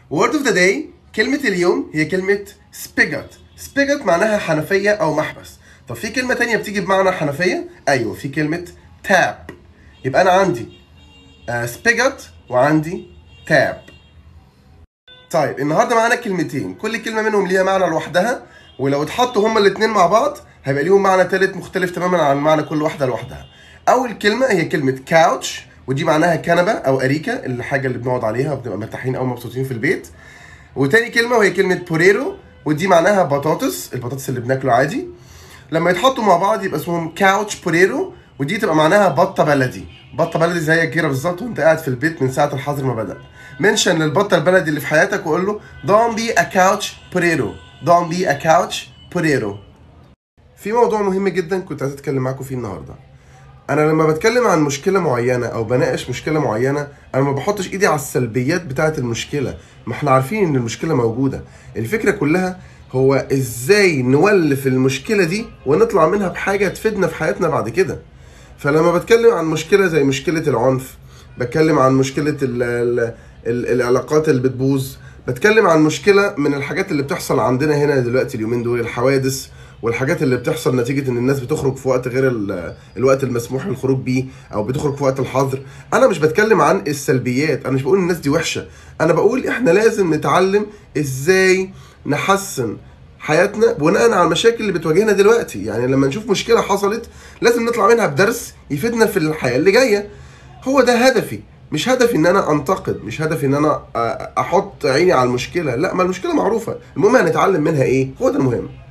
word of the day كلمة اليوم هي كلمة spigot spigot معناها حنفية أو محبس طب في كلمة تانية بتيجي بمعنى حنفية؟ أيوه في كلمة tap يبقى أنا عندي آه spigot وعندي tap طيب النهارده معانا كلمتين كل كلمة منهم ليها معنى لوحدها ولو اتحطوا هما الاتنين مع بعض هيبقى ليهم معنى تالت مختلف تماما عن معنى كل واحدة لوحدها أول كلمة هي كلمة couch ودي معناها كنبة أو أريكة الحاجة اللي بنقعد عليها وبنبقى مرتاحين أو مبسوطين في البيت وتاني كلمة وهي كلمة بوريرو ودي معناها بطاطس البطاطس اللي بناكله عادي لما يتحطوا مع بعض يبقى اسمهم كاوتش بوريرو ودي تبقى معناها بطة بلدي بطة بلدي زي كده بالظبط وانت قاعد في البيت من ساعة الحظر ما بدأ منشن للبطة البلدي اللي في حياتك وقول له don't be a couch potato don't be a couch potato في موضوع مهم جدا كنت عايز اتكلم معاكم فيه النهارده انا لما بتكلم عن مشكله معينه او بناقش مشكله معينه انا ما بحطش ايدي على السلبيات بتاعه المشكله ما احنا عارفين ان المشكله موجوده الفكره كلها هو ازاي نولف المشكله دي ونطلع منها بحاجه تفيدنا في حياتنا بعد كده فلما بتكلم عن مشكله زي مشكله العنف بتكلم عن مشكله ال ال ال العلاقات اللي بتبوظ بتكلم عن مشكله من الحاجات اللي بتحصل عندنا هنا دلوقتي اليومين دول الحوادث والحاجات اللي بتحصل نتيجه ان الناس بتخرج في وقت غير ال- الوقت المسموح للخروج بيه او بتخرج في وقت الحظر انا مش بتكلم عن السلبيات انا مش بقول الناس دي وحشه انا بقول احنا لازم نتعلم ازاي نحسن حياتنا بناء على المشاكل اللي بتواجهنا دلوقتي يعني لما نشوف مشكله حصلت لازم نطلع منها بدرس يفيدنا في الحياه اللي جايه هو ده هدفي مش هدفي ان انا انتقد مش هدفي ان انا أ- احط عيني على المشكله لا ما المشكله معروفه المهم هنتعلم منها ايه هو ده المهم